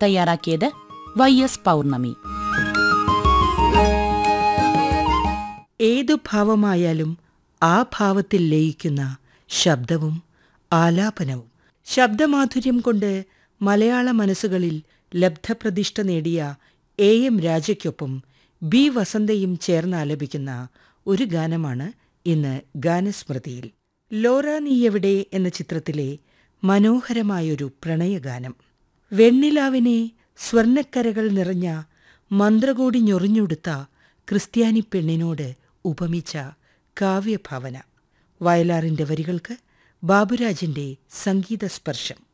തയ്യാറാക്കിയത് Y S പൗർണമി ഏതു ഭാവമായാലും ആ ഭാവത്തിൽ ലയിക്കുന്ന ശബ്ദവും ആലാപനവും ശബ്ദമാധുര്യം കൊണ്ട് മലയാള മനസ്സുകളിൽ ലബ്ധപ്രതിഷ്ഠ നേടിയ എ എം രാജയ്ക്കൊപ്പം ബി വസന്തയും ചേർന്ന് ആലപിക്കുന്ന ഒരു ഗാനമാണ് ഇന്ന് ഗാനസ്മൃതിയിൽ ലോറ നീ എവിടെ എന്ന ചിത്രത്തിലെ മനോഹരമായൊരു പ്രണയഗാനം വെണ്ണിലാവിനെ സ്വർണ്ണക്കരകൾ നിറഞ്ഞ മന്ത്രകോടി ഞൊറിഞ്ഞുടുത്ത ക്രിസ്ത്യാനി പെണ്ണിനോട് ഉപമിച്ച കാവ്യഭാവന വയലാറിന്റെ വരികൾക്ക് ബാബുരാജിന്റെ സംഗീത സ്പർശം